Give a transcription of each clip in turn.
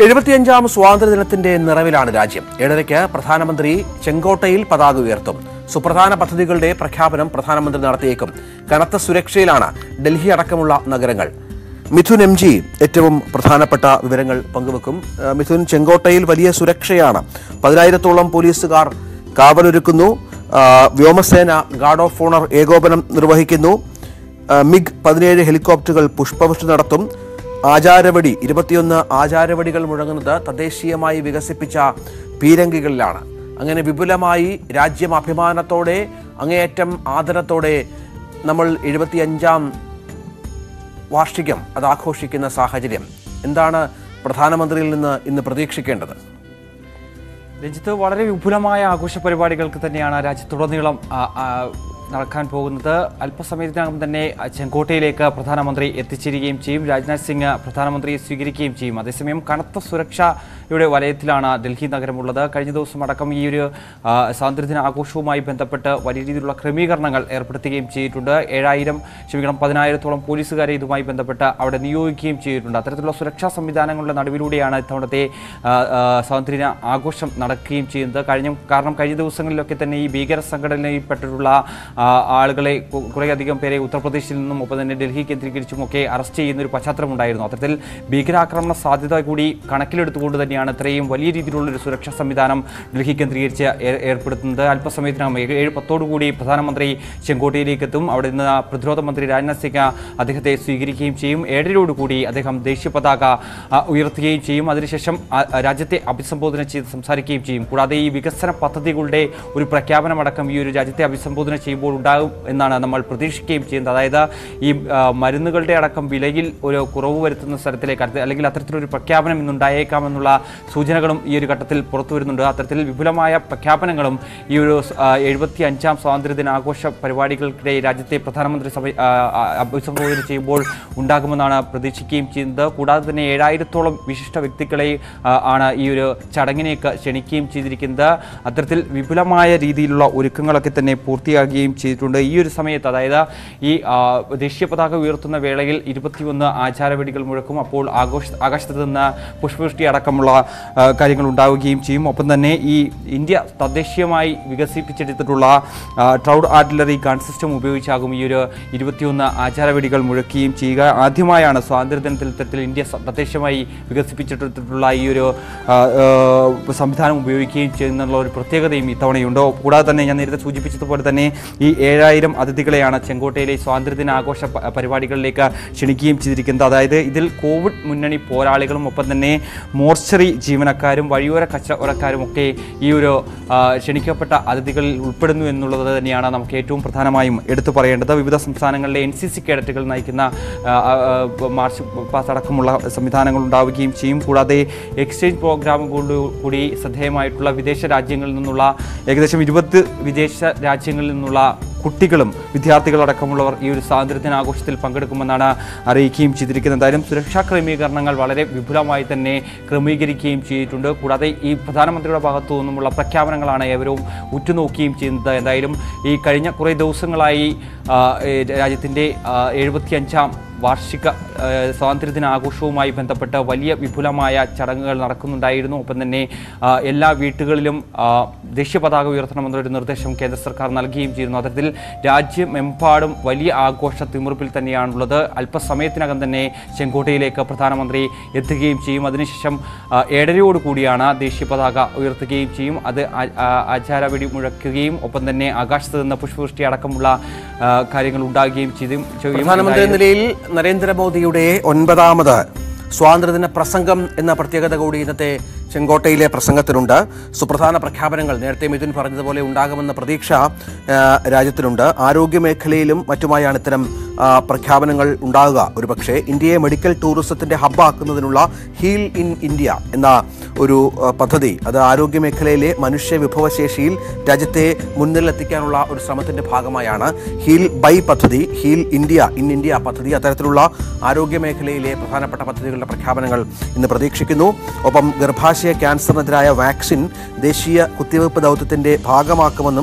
എഴുപത്തിയഞ്ചാം സ്വാതന്ത്ര്യദിനത്തിന്റെ നിറവിലാണ് രാജ്യം ഏഴരയ്ക്ക് പ്രധാനമന്ത്രി ചെങ്കോട്ടയിൽ പതാക ഉയർത്തും സുപ്രധാന പദ്ധതികളുടെ പ്രഖ്യാപനം പ്രധാനമന്ത്രി നടത്തിയേക്കും കനത്ത സുരക്ഷയിലാണ് ഡൽഹി അടക്കമുള്ള നഗരങ്ങൾ മിഥുൻ എം ജി ഏറ്റവും പ്രധാനപ്പെട്ട വിവരങ്ങൾ പങ്കുവെക്കും ആ, മിഥുൻ ചെങ്കോട്ടയിൽ വലിയ സുരക്ഷയാണ് പതിനായിരത്തോളം പോലീസുകാർ കാവലൊരുക്കുന്നു ആ, വ്യോമസേന ഗാർഡ് ഓഫ് ഓണർ ഏകോപനം നിർവഹിക്കുന്നു ആ, മിഗ് പതിനേഴ് ഹെലികോപ്റ്ററുകൾ പുഷ്പവൃഷ്ടി നടത്തും ആചാരവടി ഇരുപത്തിയൊന്ന് ആചാരവടികൾ മുഴങ്ങുന്നത് തദ്ദേശീയമായി വികസിപ്പിച്ച പീരങ്കികളിലാണ് അങ്ങനെ വിപുലമായി രാജ്യം അഭിമാനത്തോടെ അങ്ങേയറ്റം ആദരത്തോടെ നമ്മൾ എഴുപത്തിയഞ്ചാം വാർഷികം അത് ആഘോഷിക്കുന്ന സാഹചര്യം എന്താണ് പ്രധാനമന്ത്രിയിൽ നിന്ന് ഇന്ന് പ്രതീക്ഷിക്കേണ്ടത് രഞ്ജിത്ത് വളരെ വിപുലമായ ആഘോഷ പരിപാടികൾക്ക് തന്നെയാണ് രാജ്യത്തുടനീളം ആ, ആ, നടക്കാൻ പോകുന്നത് അല്പസമയത്തിനകം തന്നെ ചെങ്കോട്ടയിലേക്ക് പ്രധാനമന്ത്രി എത്തിച്ചേരുകയും ചെയ്യും രാജ്നാഥ് സിംഗ് പ്രധാനമന്ത്രിയെ സ്വീകരിക്കുകയും ചെയ്യും അതേസമയം കനത്ത സുരക്ഷയുടെ വലയത്തിലാണ് ഡൽഹി നഗരമുള്ളത് കഴിഞ്ഞ ദിവസം അടക്കം ഈ ഒരു ആ, സ്വാതന്ത്ര്യദിന ആഘോഷവുമായി ബന്ധപ്പെട്ട് വലിയ രീതിയിലുള്ള ക്രമീകരണങ്ങൾ ഏർപ്പെടുത്തുകയും ചെയ്തിട്ടുണ്ട് ഏഴായിരം ക്ഷമിക്കണം പതിനായിരത്തോളം പോലീസുകാരെ ഇതുമായി ബന്ധപ്പെട്ട് അവിടെ നിയോഗിക്കുകയും ചെയ്തിട്ടുണ്ട് അത്തരത്തിലുള്ള സുരക്ഷാ സംവിധാനങ്ങളുടെ നടുവിലൂടെയാണ് ഇത്തവണത്തെ ആ, ആ, സ്വാതന്ത്ര്യദിന ആഘോഷം നടക്കുകയും ചെയ്യുന്നത് കഴിഞ്ഞ കാരണം കഴിഞ്ഞ ദിവസങ്ങളിലൊക്കെ തന്നെ ഈ ഭീകര സംഘടനയിൽപ്പെട്ടിട്ടുള്ള ആ, ആളുകളെ കു- കുറേയധികം പേരെ ഉത്തർപ്രദേശിൽ നിന്നും ഒപ്പം തന്നെ ഡൽഹി കേന്ദ്രീകരിച്ചും ഒക്കെ അറസ്റ്റ് ചെയ്യുന്ന ഒരു പശ്ചാത്തലം ഉണ്ടായിരുന്നു അത്തരത്തിൽ ഭീകരാക്രമണ സാധ്യത കൂടി കണക്കിലെടുത്തുകൊണ്ട് തന്നെയാണ് ഇത്രയും വലിയ രീതിയിലുള്ള ഒരു സുരക്ഷാ സംവിധാനം ഡൽഹി കേന്ദ്രീകരിച്ച് ഏർ- ഏർപ്പെടുത്തുന്നത് അല്പസമയത്തിനകം ഏഴ് ഏഴ് പത്തോടുകൂടി പ്രധാനമന്ത്രി ചെങ്കോട്ടയിലേക്ക് എത്തും അവിടെ നിന്ന് പ്രതിരോധ മന്ത്രി രാജ്നാഥ് സിംഗ് അദ്ദേഹത്തെ സ്വീകരിക്കുകയും ചെയ്യും ഏഴരയോടുകൂടി അദ്ദേഹം ദേശീയ പതാക ആ, ഉയർത്തുകയും ചെയ്യും അതിനുശേഷം ആ, ആ, രാജ്യത്തെ അഭിസംബോധന ചെയ്ത് സംസാരിക്കുകയും ചെയ്യും കൂടാതെ ഈ വികസന പദ്ധതികളുടെ ഒരു പ്രഖ്യാപനമടക്കം ഈ ഒരു രാജ്യത്തെ അഭിസംബോധന ചെയ്യുമ്പോൾ ഉണ്ടാകും എന്നാണ് നമ്മൾ പ്രതീക്ഷിക്കുകയും ചെയ്യുന്നത് അതായത് ഈ ആ, മരുന്നുകളുടെ അടക്കം വിലയിൽ ഒരു കുറവ് വരുത്തുന്ന സ്ഥലത്തിലേക്ക് അടുത്ത- അല്ലെങ്കിൽ അത്തരത്തിലൊരു പ്രഖ്യാപനം ഇന്നുണ്ടായേക്കാമെന്നുള്ള സൂചനകളും ഈ ഒരു ഘട്ടത്തിൽ പുറത്തു വരുന്നുണ്ട് അത്തരത്തിൽ വിപുലമായ പ്രഖ്യാപനങ്ങളും ഈ ഒരു എഴുപത്തി അഞ്ചാം സ്വാതന്ത്ര്യദിന ആഘോഷ പരിപാടികൾക്കിടെ രാജ്യത്തെ പ്രധാനമന്ത്രി സഭ ആ, ആ, അഭിസംബോധന ചെയ്യുമ്പോൾ ഉണ്ടാകുമെന്നാണ് പ്രതീക്ഷിക്കുകയും ചെയ്യുന്നത് കൂടാതെ തന്നെ ഏഴായിരത്തോളം വിശിഷ്ട വ്യക്തികളെ ആ, ആണ് ഈ ഒരു ചടങ്ങിനേക്ക് ക്ഷണിക്കുകയും ചെയ്തിരിക്കുന്നത് അത്തരത്തിൽ വിപുലമായ രീതിയിലുള്ള ഒരുക്കങ്ങളൊക്കെ തന്നെ പൂർത്തിയാകുകയും ചെയ്തിട്ടുണ്ട് ഈ ഒരു സമയത്ത് അതായത് ഈ ആ, ദേശീയ പതാക ഉയർത്തുന്ന വേളയിൽ ഇരുപത്തിയൊന്ന് ആചാരവെടികൾ മുഴക്കും അപ്പോൾ ആഘോഷ ആകാശത്ത് നിന്ന് പുഷ്പവൃഷ്ടി അടക്കമുള്ള ആ, കാര്യങ്ങൾ ഉണ്ടാവുകയും ചെയ്യും ഒപ്പം തന്നെ ഈ ഇന്ത്യ തദ്ദേശീയമായി വികസിപ്പിച്ചെടുത്തിട്ടുള്ള ആ, ട്രൗഡ് ആർട്ടിലറി ഗൺ സിസ്റ്റം ഉപയോഗിച്ചാകും ഈ ഒരു ഇരുപത്തിയൊന്ന് ആചാരവെടികൾ മുഴക്കുകയും ചെയ്യുക ആദ്യമായാണ് സ്വാതന്ത്ര്യദിനത്തിൽ ഇത്തരത്തിൽ ഇന്ത്യ സ- തദ്ദേശീയമായി വികസിപ്പിച്ചെടുത്തിട്ടുള്ള ഈ ഒരു ആ, ആ, സംവിധാനം ഉപയോഗിക്കുകയും ചെയ്യുന്നുള്ള ഒരു പ്രത്യേകതയും ഇത്തവണയുണ്ട് കൂടാതെ തന്നെ ഞാൻ നേരത്തെ സൂചിപ്പിച്ചതുപോലെ തന്നെ ഈ ഏഴായിരം അതിഥികളെയാണ് ചെങ്കോട്ടയിലെ സ്വാതന്ത്ര്യദിന ആഘോഷ പ- പരിപാടികളിലേക്ക് ക്ഷണിക്കുകയും ചെയ്തിരിക്കുന്നത് അതായത് ഇതിൽ കോവിഡ് മുന്നണി പോരാളികളും ഒപ്പം തന്നെ മോർച്ചറി ജീവനക്കാരും വഴിയോര കച്ചവടക്കാരും ഒക്കെ ഈ ഒരു ആ, ക്ഷണിക്കപ്പെട്ട അതിഥികളിൽ ഉൾപ്പെടുന്നു എന്നുള്ളത് തന്നെയാണ് നമുക്ക് ഏറ്റവും പ്രധാനമായും എടുത്തു പറയേണ്ടത് വിവിധ സംസ്ഥാനങ്ങളിലെ എൻ സി സി കേഡറ്റുകൾ നയിക്കുന്ന ആ, ആ, ആ, മാർച്ച് പാസ് അടക്കമുള്ള സംവിധാനങ്ങൾ ഉണ്ടാവുകയും ചെയ്യും കൂടാതെ എക്സ്ചേഞ്ച് പ്രോഗ്രാം കൊണ്ട് കൂടി ശ്രദ്ധേയമായിട്ടുള്ള വിദേശ രാജ്യങ്ങളിൽ നിന്നുള്ള ഏകദേശം ഇരുപത് വിദേശ രാജ്യങ്ങളിൽ നിന്നുള്ള കുട്ടികളും വിദ്യാർത്ഥികളടക്കമുള്ളവർ ഈ ഒരു സ്വാതന്ത്ര്യദിന ആഘോഷത്തിൽ പങ്കെടുക്കുമെന്നാണ് അറിയിക്കുകയും ചെയ്തിരിക്കുന്നത് എന്തായാലും സുരക്ഷാ ക്രമീകരണങ്ങൾ വളരെ വിപുലമായി തന്നെ ക്രമീകരിക്കുകയും ചെയ്തിട്ടുണ്ട് കൂടാതെ ഈ പ്രധാനമന്ത്രിയുടെ ഭാഗത്തു നിന്നുമുള്ള പ്രഖ്യാപനങ്ങളാണ് ഏവരും ഉറ്റുനോക്കുകയും ചെയ്യുന്നത് എന്തായാലും ഈ കഴിഞ്ഞ കുറേ ദിവസങ്ങളായി ആ, ഏ, രാജ്യത്തിൻ്റെ എഴുപത്തിയഞ്ചാം വാർഷിക ആ, സ്വാതന്ത്ര്യദിന ആഘോഷവുമായി ബന്ധപ്പെട്ട് വലിയ വിപുലമായ ചടങ്ങുകൾ നടക്കുന്നുണ്ടായിരുന്നു ഒപ്പം തന്നെ ആ, എല്ലാ വീട്ടുകളിലും ആ, ദേശീയ പതാക ഉയർത്തണമെന്നൊരു നിർദ്ദേശം കേന്ദ്ര സർക്കാർ നൽകുകയും ചെയ്യുന്നു അത്തരത്തിൽ രാജ്യമെമ്പാടും വലിയ ആഘോഷ തിമിർപ്പിൽ തന്നെയാണുള്ളത് അല്പസമയത്തിനകം തന്നെ ചെങ്കോട്ടയിലേക്ക് പ്രധാനമന്ത്രി എത്തുകയും ചെയ്യും അതിനുശേഷം ആ, ഏഴരയോട് കൂടിയാണ് ദേശീയ പതാക ഉയർത്തുകയും ചെയ്യും അത് ആ- ആ- ആചാരവെടി മുഴക്കുകയും ഒപ്പം തന്നെ ആകാശത്ത് നിന്ന് പുഷ്പവൃഷ്ടി അടക്കമുള്ള ആ, കാര്യങ്ങൾ ഉണ്ടാകുകയും ചെയ്തും ചെയ്യും. പ്രധാനമന്ത്രി എന്ന നിലയിൽ നരേന്ദ്രമോദിയുടെ ഒൻപതാമത് സ്വാതന്ത്ര്യദിന പ്രസംഗം എന്ന പ്രത്യേകത കൂടി ഇന്നത്തെ ചെങ്കോട്ടയിലെ പ്രസംഗത്തിനുണ്ട് സുപ്രധാന പ്രഖ്യാപനങ്ങൾ നേരത്തെ മിഥുൻ പറഞ്ഞതുപോലെ ഉണ്ടാകുമെന്ന പ്രതീക്ഷ ആ, രാജ്യത്തിനുണ്ട് ആരോഗ്യ മേഖലയിലും മറ്റുമായാണ് ഇത്തരം ആ, പ്രഖ്യാപനങ്ങൾ ഉണ്ടാകുക ഒരുപക്ഷെ ഇന്ത്യയെ മെഡിക്കൽ ടൂറിസത്തിന്റെ ഹബ്ബാക്കുന്നതിനുള്ള ഹീൽ ഇൻ ഇന്ത്യ എന്ന ഒരു ആ, പദ്ധതി അത് ആരോഗ്യ മേഖലയിലെ മനുഷ്യ വിഭവശേഷിയിൽ രാജ്യത്തെ മുന്നിലെത്തിക്കാനുള്ള ഒരു ശ്രമത്തിന്റെ ഭാഗമായാണ് ഹീൽ ബൈ പദ്ധതി ഹീൽ ഇന്ത്യ ഇൻ ഇന്ത്യ പദ്ധതി അത്തരത്തിലുള്ള ആരോഗ്യ മേഖലയിലെ പ്രധാനപ്പെട്ട പദ്ധതികളുടെ പ്രഖ്യാപനങ്ങൾ ഇന്ന് പ്രതീക്ഷിക്കുന്നു ഒപ്പം ഗർഭാശയ ക്യാൻസറിനെതിരായ വാക്സിൻ ദേശീയ കുത്തിവയ്പ്പ് ദൗത്യത്തിന്റെ ഭാഗമാക്കുമെന്നും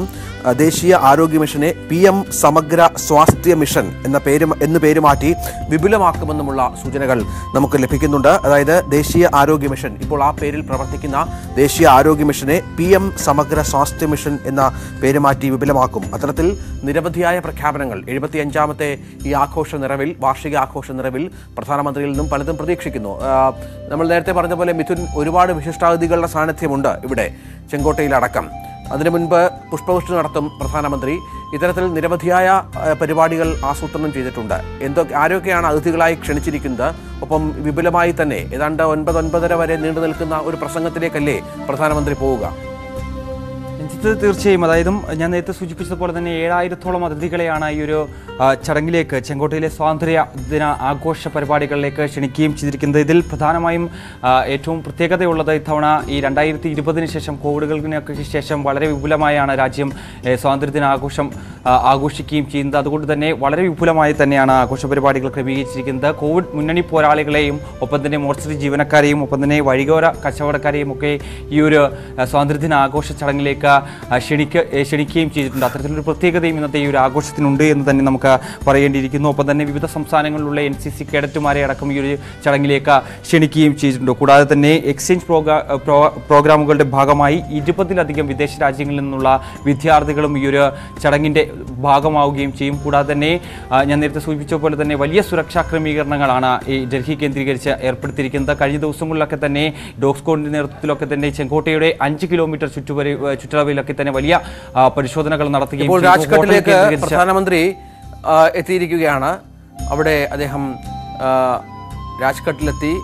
ആ, ദേശീയ ആരോഗ്യ മിഷനെ പി എം സമഗ്ര സ്വാസ്ഥ്യ മിഷൻ എന്ന പേര് എന്ന് പേര് മാറ്റി വിപുലമാക്കുമെന്നുമുള്ള സൂചനകൾ നമുക്ക് ലഭിക്കുന്നുണ്ട് അതായത് ദേശീയ ആരോഗ്യ മിഷൻ ഇപ്പോൾ ആ പേരിൽ പ്രവർത്തിക്കുന്ന ദേശീയ ആരോഗ്യ മിഷനെ പി എം സമഗ്ര സ്വാസ്ഥ്യ മിഷൻ എന്ന പേര് മാറ്റി വിപുലമാക്കും അത്തരത്തിൽ നിരവധിയായ പ്രഖ്യാപനങ്ങൾ എഴുപത്തിയഞ്ചാമത്തെ ഈ ആഘോഷ നിറവിൽ വാർഷിക ആഘോഷ നിറവിൽ പ്രധാനമന്ത്രിയിൽ നിന്നും പലതും പ്രതീക്ഷിക്കുന്നു ആ, നമ്മൾ നേരത്തെ പറഞ്ഞ പോലെ മിഥുൻ ഒരുപാട് വിശിഷ്ടാതിഥികളുടെ സാന്നിധ്യമുണ്ട് ഇവിടെ ചെങ്കോട്ടയിലടക്കം അതിനു മുൻപ് പുഷ്പവൃഷ്ടി നടത്തും പ്രധാനമന്ത്രി ഇത്തരത്തിൽ നിരവധിയായ ആ, പരിപാടികൾ ആസൂത്രണം ചെയ്തിട്ടുണ്ട് എന്തൊക്കെ ആരൊക്കെയാണ് അതിഥികളായി ക്ഷണിച്ചിരിക്കുന്നത് ഒപ്പം വിപുലമായി തന്നെ ഏതാണ്ട് ഒൻപത് ഒൻപതര വരെ നീണ്ടു നിൽക്കുന്ന ഒരു പ്രസംഗത്തിലേക്കല്ലേ പ്രധാനമന്ത്രി പോവുക രഞ്ജിത്ത് തീർച്ചയായും അതായത് ഞാൻ നേരത്തെ സൂചിപ്പിച്ചതുപോലെ തന്നെ ഏഴായിരത്തോളം അതിഥികളെയാണ് ഈ ഒരു ആ, ചടങ്ങിലേക്ക് ചെങ്കോട്ടയിലെ സ്വാതന്ത്ര്യ ദിന ആഘോഷ പരിപാടികളിലേക്ക് ക്ഷണിക്കുകയും ചെയ്തിരിക്കുന്നത് ഇതിൽ പ്രധാനമായും ആ, ഏറ്റവും പ്രത്യേകതയുള്ളത് ഇത്തവണ ഈ രണ്ടായിരത്തി ഇരുപതിന് ശേഷം കോവിഡുകൾക്ക് ശേഷം വളരെ വിപുലമായാണ് രാജ്യം ഏ, സ്വാതന്ത്ര്യദിന ആഘോഷം ആ, ആഘോഷിക്കുകയും ചെയ്യുന്നത് അതുകൊണ്ട് തന്നെ വളരെ വിപുലമായി തന്നെയാണ് ആഘോഷ പരിപാടികൾ ക്രമീകരിച്ചിരിക്കുന്നത് കോവിഡ് മുന്നണി പോരാളികളെയും ഒപ്പം തന്നെ മോർച്ചറി ജീവനക്കാരെയും ഒപ്പം തന്നെ വഴികോര കച്ചവടക്കാരെയും ഒക്കെ ഈ ഒരു ആ, സ്വാതന്ത്ര്യദിന ആഘോഷ ചടങ്ങിലേക്ക് ആ, ക്ഷണിക്ക ഏ, ക്ഷണിക്കുകയും ചെയ്തിട്ടുണ്ട് അത്തരത്തിലൊരു പ്രത്യേകതയും ഇന്നത്തെ ഈ ഒരു ആഘോഷത്തിനുണ്ട് എന്ന് തന്നെ നമുക്ക് പറയേണ്ടിയിരിക്കുന്നു ഒപ്പം തന്നെ വിവിധ സംസ്ഥാനങ്ങളിലുള്ള എൻ സി സി കേഡറ്റുമാരെ അടക്കം ഈ ഒരു ചടങ്ങിലേക്ക് ക്ഷണിക്കുകയും ചെയ്തിട്ടുണ്ട് കൂടാതെ തന്നെ എക്സ്ചേഞ്ച് പ്രോഗ്രാ പ്രോ- പ്രോഗ്രാമുകളുടെ ഭാഗമായി ഇരുപതിലധികം വിദേശ രാജ്യങ്ങളിൽ നിന്നുള്ള വിദ്യാർത്ഥികളും ഈ ഒരു ചടങ്ങിൻ്റെ ഭാഗമാവുകയും ചെയ്യും കൂടാതെ തന്നെ ആ, ഞാൻ നേരത്തെ സൂചിപ്പിച്ച പോലെ തന്നെ വലിയ സുരക്ഷാ ക്രമീകരണങ്ങളാണ് ഈ ഡൽഹി കേന്ദ്രീകരിച്ച് ഏർപ്പെടുത്തിയിരിക്കുന്നത് കഴിഞ്ഞ ദിവസങ്ങളിലൊക്കെ തന്നെ ഡോഗ്സ്കോഡിൻ്റെ നേതൃത്വത്തിലൊക്കെ തന്നെ ചെങ്കോട്ടയുടെ അഞ്ച് കിലോമീറ്റർ ചുറ്റുവരി ചുറ്റളവിലൊക്കെ തന്നെ വലിയ ആ, പരിശോധനകൾ നടത്തുകയും ഇപ്പോൾ ചെയ്തു. ഹോട്ടൽ രാജ്ഘട്ടിലേക്ക് കേന്ദ്രീകരിച്ച് പ്രധാനമന്ത്രി ആ, എത്തിയിരിക്കുകയാണ് അവിടെ അദ്ദേഹം ആ, രാജ്ഘട്ടിലെത്തി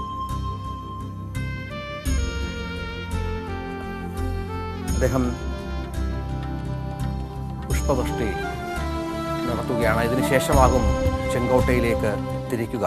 അദ്ദേഹം പുഷ്പവൃഷ്ടി നടത്തുകയാണ് ഇതിന് ശേഷമാകും ചെങ്കോട്ടയിലേക്ക് തിരിക്കുക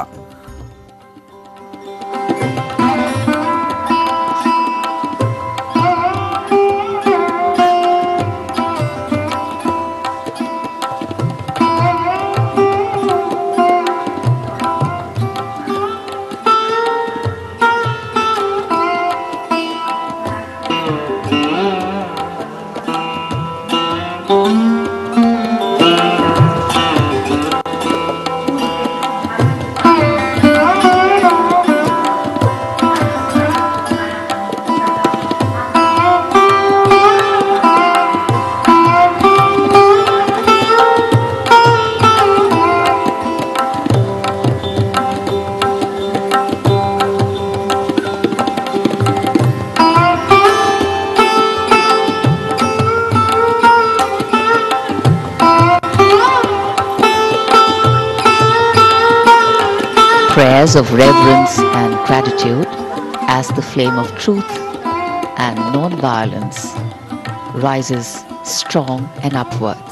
prayers of reverence and gratitude as the flame of truth and non-violence rises strong and upwards.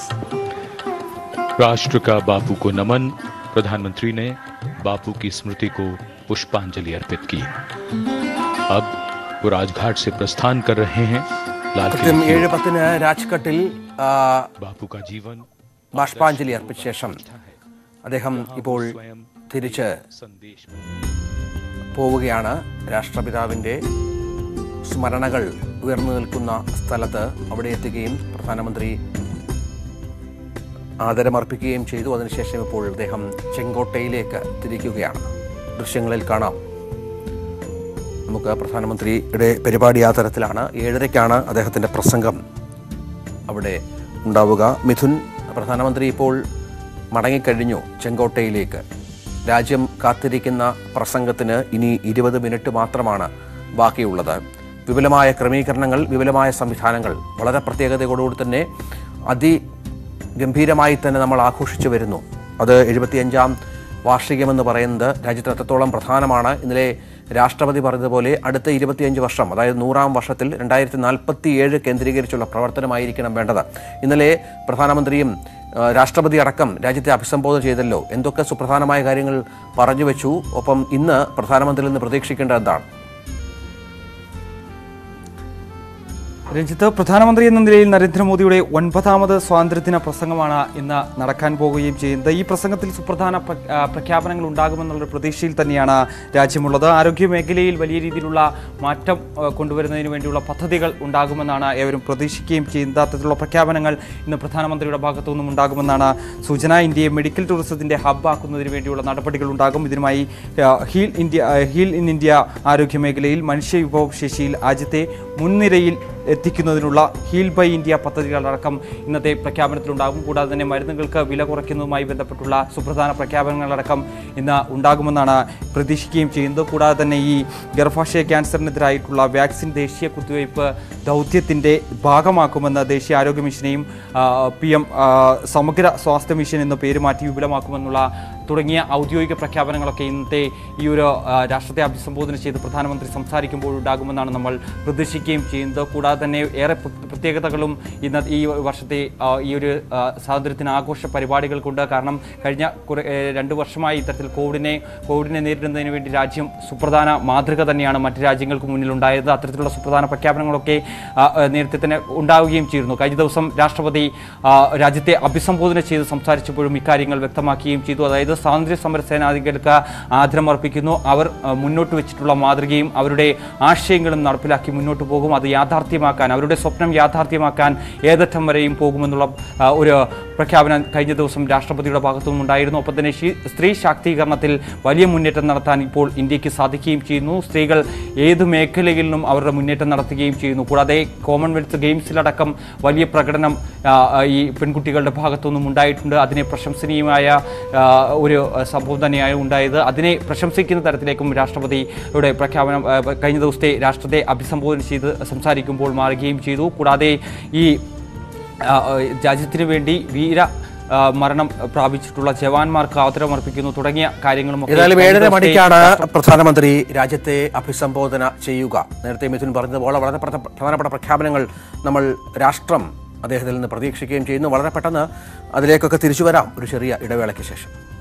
राष्ट्र का बापू को नमन प्रधानमंत्री ने बापू की स्मृति को पुष्पांजलि अर्पित की अब वो राजघाट से प्रस्थान कर रहे हैं लाल കൃത്യം किले की ഏഴ് ओर। പത്തിന് രാജ്ഘട്ടിൽ ആ, बापू का जीवन ബാഷ്പാഞ്ജലി അർപ്പിച്ച ശേഷം അദ്ദേഹം ഇപ്പോൾ തിരിച്ച് संदेश പോവുകയാണ് രാഷ്ട്രപിതാവിൻ്റെ സ്മരണകൾ ഉയർന്നു നിൽക്കുന്ന സ്ഥലത്ത് അവിടെ എത്തുകയും പ്രധാനമന്ത്രി ആദരമർപ്പിക്കുകയും ചെയ്തു അതിനുശേഷം ഇപ്പോൾ അദ്ദേഹം ചെങ്കോട്ടയിലേക്ക് തിരിക്കുകയാണ് ദൃശ്യങ്ങളിൽ കാണാം നമുക്ക് പ്രധാനമന്ത്രിയുടെ പരിപാടി ആ തരത്തിലാണ് ഏഴരയ്ക്കാണ് അദ്ദേഹത്തിൻ്റെ പ്രസംഗം അവിടെ ഉണ്ടാവുക മിഥുൻ പ്രധാനമന്ത്രി ഇപ്പോൾ മടങ്ങിക്കഴിഞ്ഞു ചെങ്കോട്ടയിലേക്ക് രാജ്യം കാത്തിരിക്കുന്ന പ്രസംഗത്തിന് ഇനി ഇരുപത് മിനിറ്റ് മാത്രമാണ് ബാക്കിയുള്ളത് വിപുലമായ ക്രമീകരണങ്ങൾ വിപുലമായ സംവിധാനങ്ങൾ വളരെ പ്രത്യേകതയോടുകൂടി തന്നെ അതിഗംഭീരമായി തന്നെ നമ്മൾ ആഘോഷിച്ചു വരുന്നു അത് എഴുപത്തിയഞ്ചാം വാർഷികമെന്ന് പറയുന്നത് രാജ്യത്ത് എത്രത്തോളം പ്രധാനമാണ് ഇന്നലെ രാഷ്ട്രപതി പറഞ്ഞതുപോലെ അടുത്ത ഇരുപത്തിയഞ്ച് വർഷം അതായത് നൂറാം വർഷത്തിൽ രണ്ടായിരത്തി നാൽപ്പത്തി ഏഴ് കേന്ദ്രീകരിച്ചുള്ള പ്രവർത്തനമായിരിക്കണം വേണ്ടത് ഇന്നലെ പ്രധാനമന്ത്രിയും ആ, രാഷ്ട്രപതി അടക്കം രാജ്യത്തെ അഭിസംബോധന ചെയ്തല്ലോ എന്തൊക്കെ സുപ്രധാനമായ കാര്യങ്ങൾ പറഞ്ഞു വെച്ചു ഒപ്പം ഇന്ന് പ്രധാനമന്ത്രിയിൽ നിന്ന് പ്രതീക്ഷിക്കേണ്ടത് എന്താണ് രഞ്ജിത്ത് പ്രധാനമന്ത്രി എന്ന നിലയിൽ നരേന്ദ്രമോദിയുടെ ഒൻപതാമത് സ്വാതന്ത്ര്യദിന പ്രസംഗമാണ് ഇന്ന് നടക്കാൻ പോവുകയും ചെയ്യുന്നത് ഈ പ്രസംഗത്തിൽ സുപ്രധാന പ്ര- ആ, പ്രഖ്യാപനങ്ങൾ ഉണ്ടാകുമെന്നുള്ള പ്രതീക്ഷയിൽ തന്നെയാണ് രാജ്യമുള്ളത് ആരോഗ്യ മേഖലയിൽ വലിയ രീതിയിലുള്ള മാറ്റം ആ, കൊണ്ടുവരുന്നതിന് വേണ്ടിയുള്ള പദ്ധതികൾ ഉണ്ടാകുമെന്നാണ് ഏവരും പ്രതീക്ഷിക്കുകയും ചെയ്യുന്നത് അത്തരത്തിലുള്ള പ്രഖ്യാപനങ്ങൾ ഇന്ന് പ്രധാനമന്ത്രിയുടെ ഭാഗത്തു നിന്നും ഉണ്ടാകുമെന്നാണ് സൂചന ഇന്ത്യയെ മെഡിക്കൽ ടൂറിസത്തിന്റെ ഹബ്ബാക്കുന്നതിന് വേണ്ടിയുള്ള നടപടികൾ ഉണ്ടാകും ഇതിനുമായി ആ, ഹീൽ ഇന്ത്യ ആ, ഹീൽ ഇൻ ഇന്ത്യ ആരോഗ്യ മേഖലയിൽ മനുഷ്യ വിഭവശേഷിയിൽ രാജ്യത്തെ മുൻനിരയിൽ എത്തിക്കുന്നതിനുള്ള ഹീൽ ബൈ ഇന്ത്യ പദ്ധതികളടക്കം ഇന്നത്തെ പ്രഖ്യാപനത്തിലുണ്ടാകും കൂടാതെ തന്നെ മരുന്നുകൾക്ക് വില കുറയ്ക്കുന്നതുമായി ബന്ധപ്പെട്ടുള്ള സുപ്രധാന പ്രഖ്യാപനങ്ങളടക്കം ഇന്ന് ഉണ്ടാകുമെന്നാണ് പ്രതീക്ഷിക്കുകയും ചെയ്യുന്നത് കൂടാതെ തന്നെ ഈ ഗർഭാശയ ക്യാൻസറിനെതിരായിട്ടുള്ള വാക്സിൻ ദേശീയ കുത്തിവയ്പ് ദൗത്യത്തിൻ്റെ ഭാഗമാക്കുമെന്ന് ദേശീയ ആരോഗ്യ മിഷനെയും പി എം സമഗ്ര സ്വാസ്ഥ്യ മിഷൻ എന്ന പേര് മാറ്റി വിപുലമാക്കുമെന്നുള്ള തുടങ്ങിയ ഔദ്യോഗിക പ്രഖ്യാപനങ്ങളൊക്കെ ഇന്നത്തെ ഈ ഒരു ആ, രാഷ്ട്രത്തെ അഭിസംബോധന ചെയ്ത് പ്രധാനമന്ത്രി സംസാരിക്കുമ്പോൾ ഉണ്ടാകുമെന്നാണ് നമ്മൾ പ്രതീക്ഷിക്കുകയും ചെയ്യുന്നത് കൂടാതെ തന്നെ ഏറെ പ്ര- പ്രത്യേകതകളും ഇന്ന് ഈ വർഷത്തെ ആ, ഈ ഒരു ആ, സ്വാതന്ത്ര്യത്തിന് ആഘോഷ പരിപാടികൾക്കുണ്ട് കാരണം കഴിഞ്ഞ കുറെ ഏ, രണ്ട് വർഷമായി ഇത്തരത്തിൽ കോവിഡിനെ കോവിഡിനെ നേരിടുന്നതിന് വേണ്ടി രാജ്യം സുപ്രധാന മാതൃക തന്നെയാണ് മറ്റ് രാജ്യങ്ങൾക്ക് മുന്നിലുണ്ടായത് അത്തരത്തിലുള്ള സുപ്രധാന പ്രഖ്യാപനങ്ങളൊക്കെ ആ, ആ, നേരത്തെ തന്നെ ഉണ്ടാവുകയും ചെയ്തിരുന്നു കഴിഞ്ഞ ദിവസം രാഷ്ട്രപതി ആ, രാജ്യത്തെ അഭിസംബോധന ചെയ്ത് സംസാരിച്ചപ്പോഴും ഇക്കാര്യങ്ങൾ വ്യക്തമാക്കുകയും ചെയ്തു അതായത് സ്വാതന്ത്ര്യ സമര സേനാനികൾക്ക് ആദരം അർപ്പിക്കുന്നു അവർ ആ, മുന്നോട്ട് വെച്ചിട്ടുള്ള മാതൃകയും അവരുടെ ആശയങ്ങളും നടപ്പിലാക്കി മുന്നോട്ട് പോകും അത് യാഥാർത്ഥ്യമാക്കാൻ അവരുടെ സ്വപ്നം യാഥാർത്ഥ്യമാക്കാൻ ഏതറ്റം വരെയും പോകുമെന്നുള്ള ആ, ഒരു പ്രഖ്യാപനം കഴിഞ്ഞ ദിവസം രാഷ്ട്രപതിയുടെ ഭാഗത്തു നിന്നുണ്ടായിരുന്നു ഒപ്പം തന്നെ ശി- സ്ത്രീ ശാക്തീകരണത്തിൽ വലിയ മുന്നേറ്റം നടത്താൻ ഇപ്പോൾ ഇന്ത്യക്ക് സാധിക്കുകയും ചെയ്യുന്നു സ്ത്രീകൾ ഏത് മേഖലയിലും അവരുടെ മുന്നേറ്റം നടത്തുകയും ചെയ്യുന്നു കൂടാതെ കോമൺവെൽത്ത് ഗെയിംസിലടക്കം വലിയ പ്രകടനം ആ, ഈ പെൺകുട്ടികളുടെ ഭാഗത്തു നിന്നും ഉണ്ടായിട്ടുണ്ട് അതിനെ പ്രശംസനീയമായ ആ, ഒരു സംഭവം തന്നെയാണ് ഉണ്ടായത് അതിനെ പ്രശംസിക്കുന്ന തരത്തിലേക്കും രാഷ്ട്രപതിയുടെ പ്രഖ്യാപനം ആ, കഴിഞ്ഞ ദിവസത്തെ രാഷ്ട്രത്തെ അഭിസംബോധന ചെയ്ത് സംസാരിക്കുമ്പോൾ മാറുകയും ചെയ്തു കൂടാതെ ഈ ആ, ആ, രാജ്യത്തിന് വേണ്ടി വീര ആ, മരണം പ്രാപിച്ചിട്ടുള്ള ജവാന്മാർക്ക് ആദരമർപ്പിക്കുന്നു തുടങ്ങിയ കാര്യങ്ങളും ഒക്കെ ഏതായാലും കഴിഞ്ഞ ഏഴര ദിവസത്തെ മണിക്കാണ് പ്രധാനമന്ത്രി രാജ്യത്തെ അഭിസംബോധന ചെയ്യുക നേരത്തെ മിഥുൻ പറഞ്ഞതുപോലെ വളരെ പ്രധ- പ്രധാനപ്പെട്ട പ്രഖ്യാപനങ്ങൾ നമ്മൾ രാഷ്ട്രം അദ്ദേഹത്തിൽ നിന്ന് പ്രതീക്ഷിക്കുകയും ചെയ്യുന്നു വളരെ പെട്ടെന്ന് അതിലേക്കൊക്കെ തിരിച്ചു വരാം ഒരു ചെറിയ ഇടവേളയ്ക്ക് ശേഷം